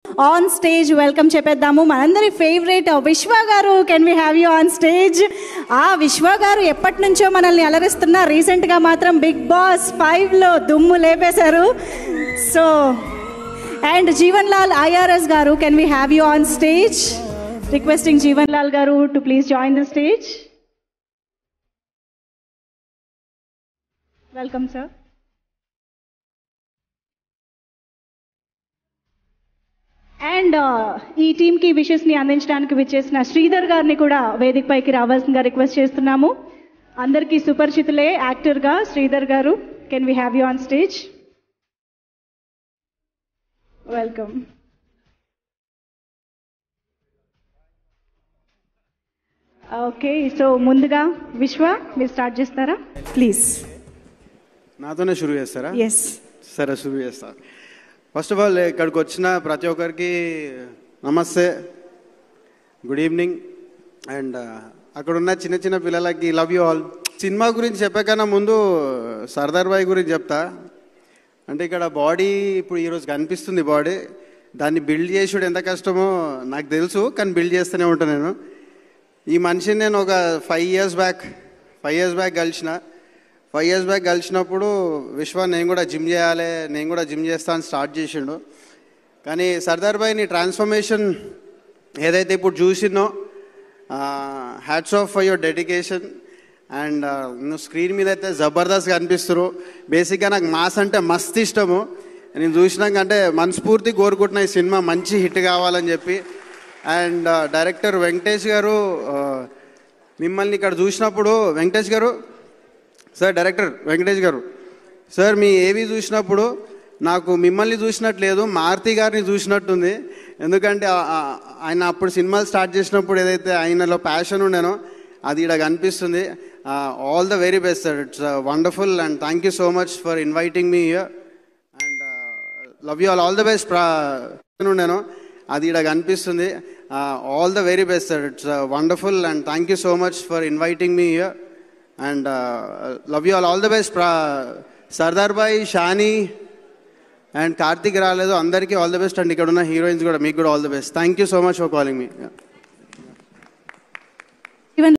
on stage welcome చెప్పేద్దాము మనందరి favourite Vishwa గారు can we have you on stage ఆ విశ్వ గారు ఎప్పటి నుంచో మనల్ని అలరిస్తున్న రీసెంట్గా మాత్రం బిగ్ బాస్ ఫైవ్లో దుమ్ము లేపేశారు so and Jeevan Lal IRS గారు can we have you on stage requesting Jeevan Lal గారు to please join the stage welcome sir and ఈ టీంకి విషెస్ని అందించడానికి విచ్చేసిన శ్రీధర్ గారిని కూడా వేదికపైకి రావాల్సిందిగా రిక్వెస్ట్ చేస్తున్నాము అందరికీ సుపరిచితులే యాక్టర్గా శ్రీధర్ గారు can we have you on stage welcome okay so ముందుగా విశ్వ మీరు స్టార్ట్ చేస్తారా ప్లీజ్ నాతోనే షురూ చేస్తారా ఎస్ సరే షురూ చేస్తా ఫస్ట్ ఆఫ్ ఆల్ ఇక్కడికి వచ్చిన ప్రతి ఒక్కరికి నమస్తే గుడ్ ఈవినింగ్ అండ్ అక్కడ ఉన్న చిన్న చిన్న పిల్లలకి లవ్ యూ ఆల్ సినిమా గురించి చెప్పాకన్నా ముందు సర్దార్ బాయ్ గురించి చెప్తా అంటే ఇక్కడ బాడీ ఇప్పుడు ఈరోజు కనిపిస్తుంది బాడీ దాన్ని బిల్డ్ చేసుడు ఎంత కష్టమో నాకు తెలుసు కానీ బిల్డ్ చేస్తూనే ఉంటాను నేను ఈ మనిషిని నేను ఒక five years back five years back కలిసిన ఫైవ్ ఇయర్స్ బ్యాక్ కలిసినప్పుడు విశ్వ నేను కూడా జిమ్ చేయాలి నేను కూడా జిమ్ చేస్తా అని స్టార్ట్ చేసిండు కానీ సర్దార్ భాయ్ నీ ట్రాన్స్ఫర్మేషన్ ఏదైతే ఇప్పుడు చూసినో hats off for your dedication and నువ్వు స్క్రీన్ మీద అయితే జబర్దస్త్ కనిపిస్తారు బేసిక్గా నాకు మాస్ అంటే మస్తు ఇష్టము నేను చూసినాక అంటే మనస్ఫూర్తి కోరుకుంటున్నా ఈ సినిమా మంచి హిట్ కావాలని చెప్పి అండ్ డైరెక్టర్ వెంకటేష్ గారు ఆ, మిమ్మల్ని ఇక్కడ చూసినప్పుడు వెంకటేష్ గారు సార్ డైరెక్టర్ వెంకటేష్ గారు సార్ మీ ఏవి చూసినప్పుడు నాకు మిమ్మల్ని చూసినట్లేదు మారుతి గారిని చూసినట్టుంది ఎందుకంటే ఆ- ఆ- ఆయన అప్పుడు సినిమాలు స్టార్ట్ చేసినప్పుడు ఏదైతే ఆయనలో ప్యాషన్ ఉండేనో అది ఇక్కడ కనిపిస్తుంది all the very best sir it's wonderful and thank you so much for inviting me here and love you all all the best ఉండేను అది ఇక్కడ కనిపిస్తుంది all the very best sir it's wonderful and thank you so much for inviting me here and love you all all the best Sardar Bhai Shani and Karthik రాలేదు అందరికీ all the best and ఇక్కడ ఉన్న heroines కూడా మీకు కూడా all the best thank you so much for calling me